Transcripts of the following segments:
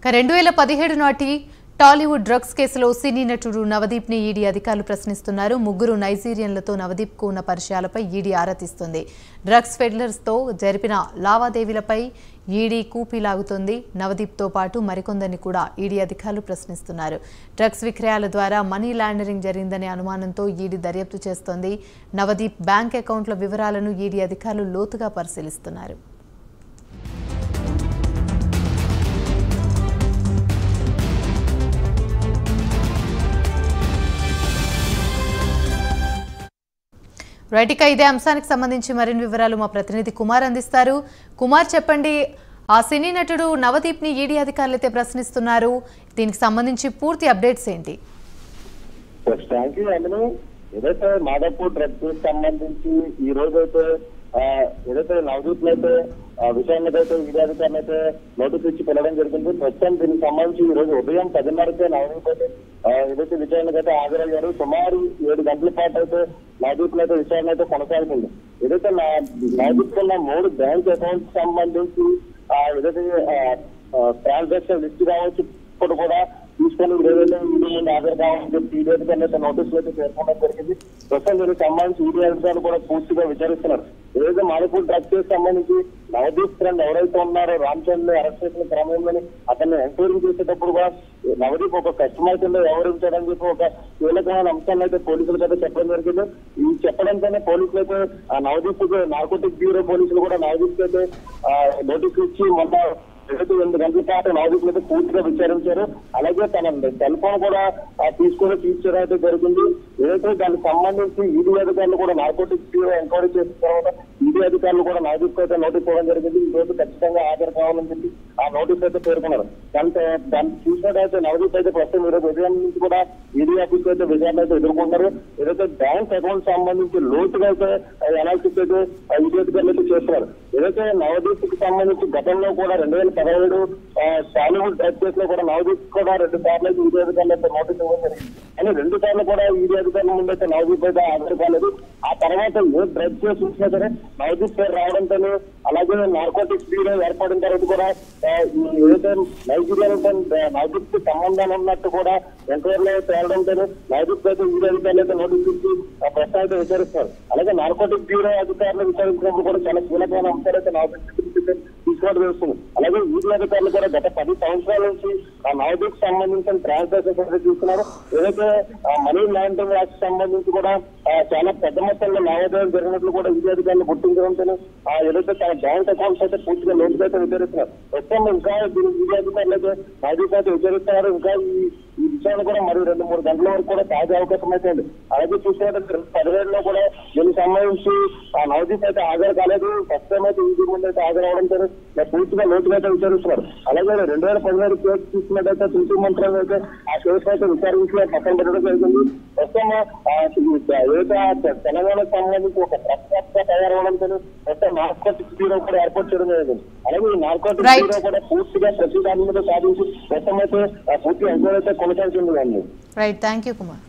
రెండు వేల పదిహేడు నాటి టాలీవుడ్ డ్రగ్స్ కేసులో సినీ నటుడు నవదీప్ ని ఈడీ అధికారులు ప్రశ్నిస్తున్నారు ముగ్గురు నైజీరియన్లతో నవదీప్ కు ఉన్న పరిచయాలపై ఈడీ ఆరా తీస్తుంది డ్రగ్స్ ఫెడ్లర్స్ తో జరిపిన లావాదేవీలపై ఈడీ కూపీ లాగుతోంది నవదీప్ తో పాటు మరికొందరిని కూడా ఈడీ అధికారులు ప్రశ్నిస్తున్నారు డ్రగ్స్ విక్రయాల ద్వారా మనీ లాండరింగ్ జరిగిందనే అనుమానంతో ఈడీ దర్యాప్తు చేస్తోంది నవదీప్ బ్యాంక్ అకౌంట్ల వివరాలను ఈడీ అధికారులు లోతుగా పరిశీలిస్తున్నారు రైట్ ఇక ఇదే అంశానికి సంబంధించి మరిన్ని వివరాలు మా ప్రతినిధి కుమార్ అందిస్తారు కుమార్ చెప్పండి ఆ సినీ నటుడు నవదీప్ ని ఈడీ అధికారులు అయితే ప్రశ్నిస్తున్నారు దీనికి సంబంధించి పూర్తి అప్డేట్స్ ఏంటి థ్యాంక్ యూ అందులో ఏదైతే మాదాపూర్ డ్రగ్స్ సంబంధించి ఈ రోజు అయితే ఆ, ఏదైతే నవదీప్ అయితే ఆ విషయాన్ని అయితే ఈడీ అధికారులు అయితే నోటీస్ ఇచ్చి పిలవడం జరిగింది ప్రస్తుతం దీనికి సంబంధించి ఈ రోజు ఉదయం పదిన్నరకే నవదీప్ అయితే ఆ, ఏదైతే విచారణకు అయితే హాజరయ్యారు సుమారు ఏడు గంటల పాటు అయితే నవదీప్ అయితే విచారణ అయితే కొనసాగుతుంది ఏదైతే నా- నవదీప్ ఉన్న మూడు బ్యాంక్ అకౌంట్స్ సంబంధించి ఆ, ఏదైతే ట్రాన్సాక్షన్ లిస్ట్ కావచ్చు ఇప్పుడు కూడా తీసుకొని ఏదైతే ఈడీ ముందు హాజరు కావాలని చెప్పి ఈడీ అధికారులు అయితే నోటీసులు అయితే పేర్కొనడం జరిగింది ప్రస్తుతం దీనికి సంబంధించి ఈడీ అధికారులు కూడా పూర్తిగా విచారిస్తున్నారు ఏదైతే మాలపూర్ డ్రగ్స్ కేసు సంబంధించి నవదీప్ ఫ్రెండ్ ఎవరైతే ఉన్నారో రామచంద్ర అరెస్ట్ చేసిన క్రమంలోని అతన్ని ఎంక్వైరీ చేసేటప్పుడు కూడా నవదీప్ ఒక కస్టమర్ కింద వ్యవహరించాడని చెప్పి ఒక కీలకమైన అంశాన్ని అయితే పోలీసులకు అయితే చెప్పడం జరిగింది ఈ చెప్పడంతోనే పోలీసులు అయితే ఆ నవదీప్ నార్కోటిక్ బ్యూరో పోలీసులు కూడా నవదీప్ అయితే ఆ, నోటీసులు ఇచ్చి మొన్న ఏదైతే ఎనిమిది గంటల పాటు నవదీప్ అయితే పూర్తిగా విచారించారు అలాగే తన సెల్ ఫోన్ కూడా ఆ, తీసుకొని తీర్చడం అయితే జరిగింది ఏదైతే దానికి సంబంధించి ఈడీ అధికారులు కూడా నార్కోటిక్స్ బ్యూరో ఎంక్వైరీ చేసిన తర్వాత ఈడీ అధికారులు కూడా నవదీప్ అయితే నోటీస్ ఇవ్వడం జరిగింది ఈ రోజు ఖచ్చితంగా హాజరు కావాలని చెప్పి ఆ నోటీస్ అయితే పేర్కొన్నారు దాంతో దాన్ని చూసినట్టయితే నవదీప్ అయితే ప్రస్తుతం ఈ రోజు ఉదయం నుంచి కూడా ఈడీ ఆఫీస్ అయితే విచారణ అయితే ఎదుర్కొంటారు ఏదైతే బ్యాంక్ అకౌంట్ సంబంధించి లోతుగా అయితే అనాలిసిస్ అయితే ఆ ఈడీ అధికారులు అయితే చేస్తున్నారు ఏదైతే నవదీప్ కి సంబంధించి గతంలో కూడా రెండు వేల పదహేడు టాలీవుడ్ డ్రగ్ కేసులో కూడా నవదీప్ కూడా రెండు సార్లు అయితే ఈడీ అధికారులు అయితే నోటీస్ ఇవ్వడం జరిగింది కానీ రెండు సార్లు కూడా ఈడీ అధికారుల ముందు అయితే నవదీప్ అయితే హాజరు కాలేదు ఆ తర్వాత ఏ డ్రగ్ కేసు చూసినా సరే నవదీప్ పేరు రావడంతో అలాగే నార్కోటిక్స్ బ్యూరో ఏర్పడిన తర్వాత కూడా ఆ, ఈ ఏదైతే నైజీరియాలో నవదీప్ కి సంబంధాలు ఉన్నట్టు కూడా ఎంక్వైరీలో తేలడంతో నవదీప్ అయితే ఈడీ అధికారులు అయితే నోటీస్ ఇచ్చి ఆ ప్రశ్న అయితే విచారిస్తారు అలాగే నార్కోటిక్ బ్యూరో అధికారులు విచారించినప్పుడు కూడా చాలా కీలకమైన అంశాలు అయితే నవదీప్ తీసుకోవడం జరుగుతుంది అలాగే ఈడీ అధికారులు కూడా గత పది సంవత్సరాల నుంచి ఆ నవదీప్ సంబంధించిన ట్రాన్సాక్షన్స్ అయితే చూస్తున్నారు ఏదైతే ఆ మనీ లాండరింగ్ యాక్ట్ సంబంధించి కూడా ఆ, చాలా పెద్ద మొత్తంలో లావాదేవీలు జరిగినట్లు కూడా ఈడీ అధికారులు గుర్తించడంతో ఆ ఏదైతే తన బ్యాంక్ అకౌంట్స్ అయితే పూర్తిగా లోతుగా అయితే విచారిస్తున్నారు ప్రస్తుతం ఇంకా దీని ఈడీ అధికారులు అయితే నవదీప్ అయితే విచారిస్తున్నారు ఇంకా ఈ ఈ విషయాన్ని కూడా మరి రెండు మూడు గంటల వరకు కూడా తాగే అవకాశం అయితే ఉంది అలాగే చూసినట్టు పదివేలలో కూడా దీనికి సంబంధించి ఆ నవదీప్ అయితే హాజరు కాలేదు ప్రస్తుతం అయితే ఈడీ ముందు అయితే హాజరు అవడంతో మరి పూర్తిగా లోతుగా అయితే విచారిస్తున్నారు అలాగే రెండు వేల పదిహేడు కేసు చూసినట్టయితే తులసి మంత్రం అయితే ఆ కేసు అయితే విచారించి పక్కన పెట్టడం జరిగింది ప్రస్తుతం ఆ, ఏదైతే ఆ తెలంగాణకు సంబంధించి ఒక ప్రఖ్యాత తయారవడంతో ప్రస్తుతం నార్కోటిక్స్ బ్యూరో కూడా ఏర్పాటు చేయడం జరిగింది అలాగే ఈ నార్కోటిక్స్ Right. బ్యూరో కూడా పూర్తిగా ప్రతి దాని మీద సాధించి ప్రస్తుతం అయితే ఆ, పూర్తి ఎంక్వైరీ అయితే కొనసాగుతుంది అండి right thank you Kumar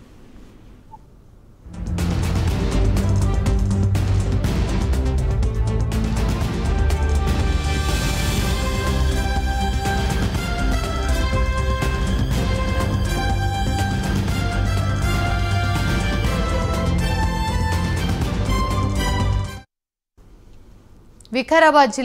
Vikarabad జిల్లా